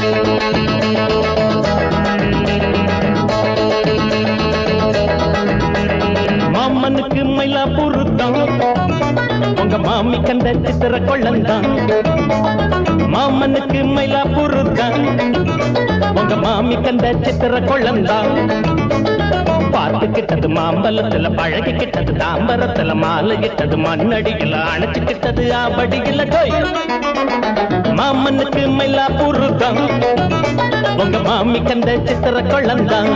மாமனுக்கு மயிலாப்பூர் தான் உங்க மாமி கண்ட சித்திர கொள்ளந்தான் மாமனுக்கு மயிலாப்பூர் தான் உங்க மாமி கண்ட சித்திர கொள்ளந்தான் பார்த்துக்கிட்டது மாம்பழத்துல பழகிக்கிட்டது தாம்பரத்துல மாலையிட்டது மண்ணடியில அணைச்சுக்கிட்டது ஆபடியில டோய் மாமனுக்கு மயிலாப்பூர் தான் உங்க மாமி கண்ட சித்திர கொள்ளந்தான்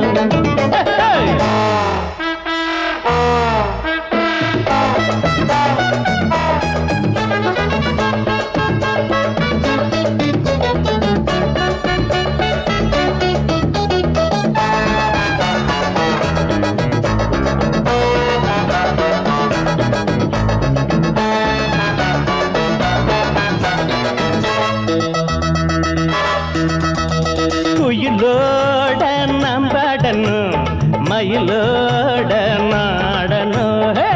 குயிலோட நம்படணும் மயிலோட நாடணும் ஹே!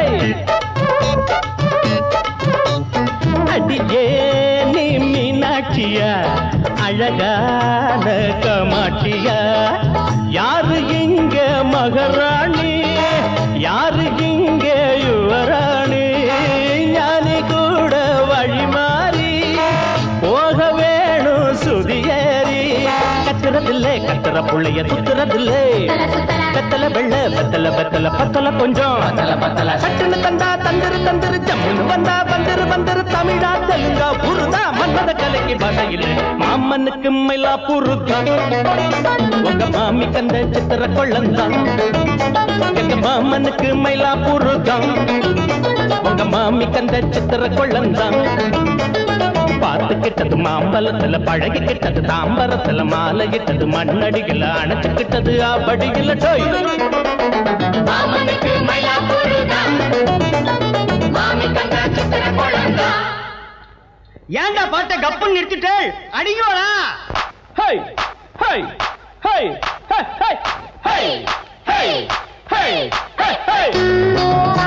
அடியே நீ மீனாட்சியா அழகான கமாட்சியா யாரு இங்க மகராணி யாரு இங்க யுவராணி ஞானி கூட வழி மாறி போக வேணும் சுதியேறி கத்துறதில்லை கத்துற புள்ளைய சுத்துறதில்லை வெத்தல வெள்ள வெத்தல வெத்தல பத்தல கொஞ்சம் பத்தல பத்தல சட்டுன்னு தந்தா தந்திரு தந்திரு ஜம்முன்னு வந்தா வந்திரு வந்திரு தமிழா தெலுங்கா புருதா மன்னத கலைக்கு பாஷையில் மாமனுக்கு மயிலா புருதா உங்க மாமி கந்த சித்திர கொள்ளந்தான் எங்க மாமனுக்கு மயிலா புருதா உங்க மாமி கந்த சித்திர கொள்ளந்தான் பார்த்துக்கிட்டது மாம்பழத்துல பழகிக்கிட்டது தாம்பரத்துல மாலையிட்டது மண்ணடிகள அணைச்சுக்கிட்டது ஆபடியில டோய் மாமனுக்கு மயிலாப்பூருதான் மாமி கண்டா சித்திர குழந்தா ஏன்டா பாட்ட கப்புன்னு நிறுத்திட்டு அடிங்கோடா ஹை ஹை ஹை ஹை ஹை ஹை ஹை ஹை ஹை ஹை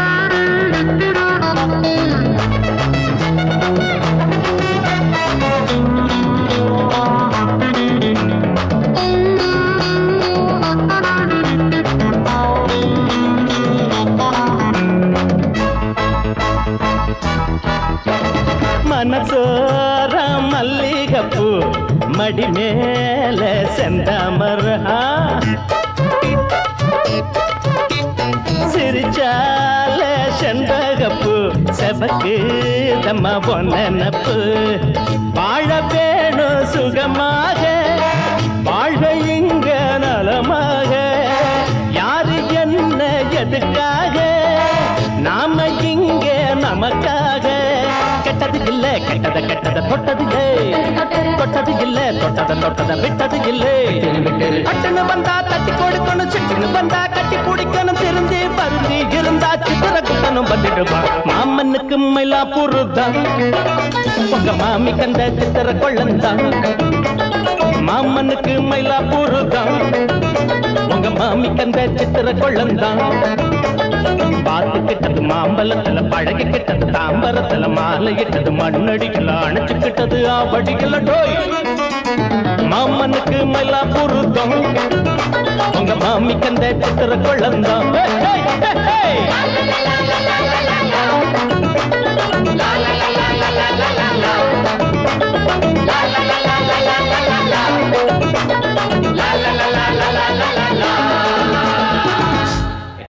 மனசோர மல்லிகப்பூ மடி மேல செந்தாமரா சிரிச்சால செண்பகப்பூ செபக்கு தம்ம பொன்னப்பு வாழ வேணும் சுகமாக வாழ்க இங்க நலமாக யாரு என்ன எதுக்காக நாம இங்க நமக்காக கெட்டது இல்ல கெட்டத கெட்டத தொட்டது இல்ல தொட்டது இல்ல தொட்டத தொட்டத விட்டது இல்ல கட்டுன்னு வந்தா தட்டி கொடுக்கணும் சிட்டுன்னு வந்தா கட்டி பிடிக்கணும் திருந்தி பருந்தி இருந்தா சித்திர குட்டனும் வந்துடுவான் மாமனுக்கு மயிலா புருதான் உங்க மாமி கண்ட சித்திர கொள்ளந்தான் மாமனுக்கு மயிலா புருதான் உங்க மாமி கண்ட சித்திர கொள்ளந்தான் பார்த்துக்கிட்டது மாம்பழத்துல பழகிக்கிட்டது தாம்பரத்துல மாலையிட்டது மண்ணடிக்கல அணைச்சுக்கிட்டது ஆபடிக்கல டோய் மாமனுக்கு மயிலா புருத்தம் உங்க மாமி கந்த சித்திர கொள்ளந்தான் ஹே, ஹே, ஹே, ஹே. La la la la la la la la la. La la la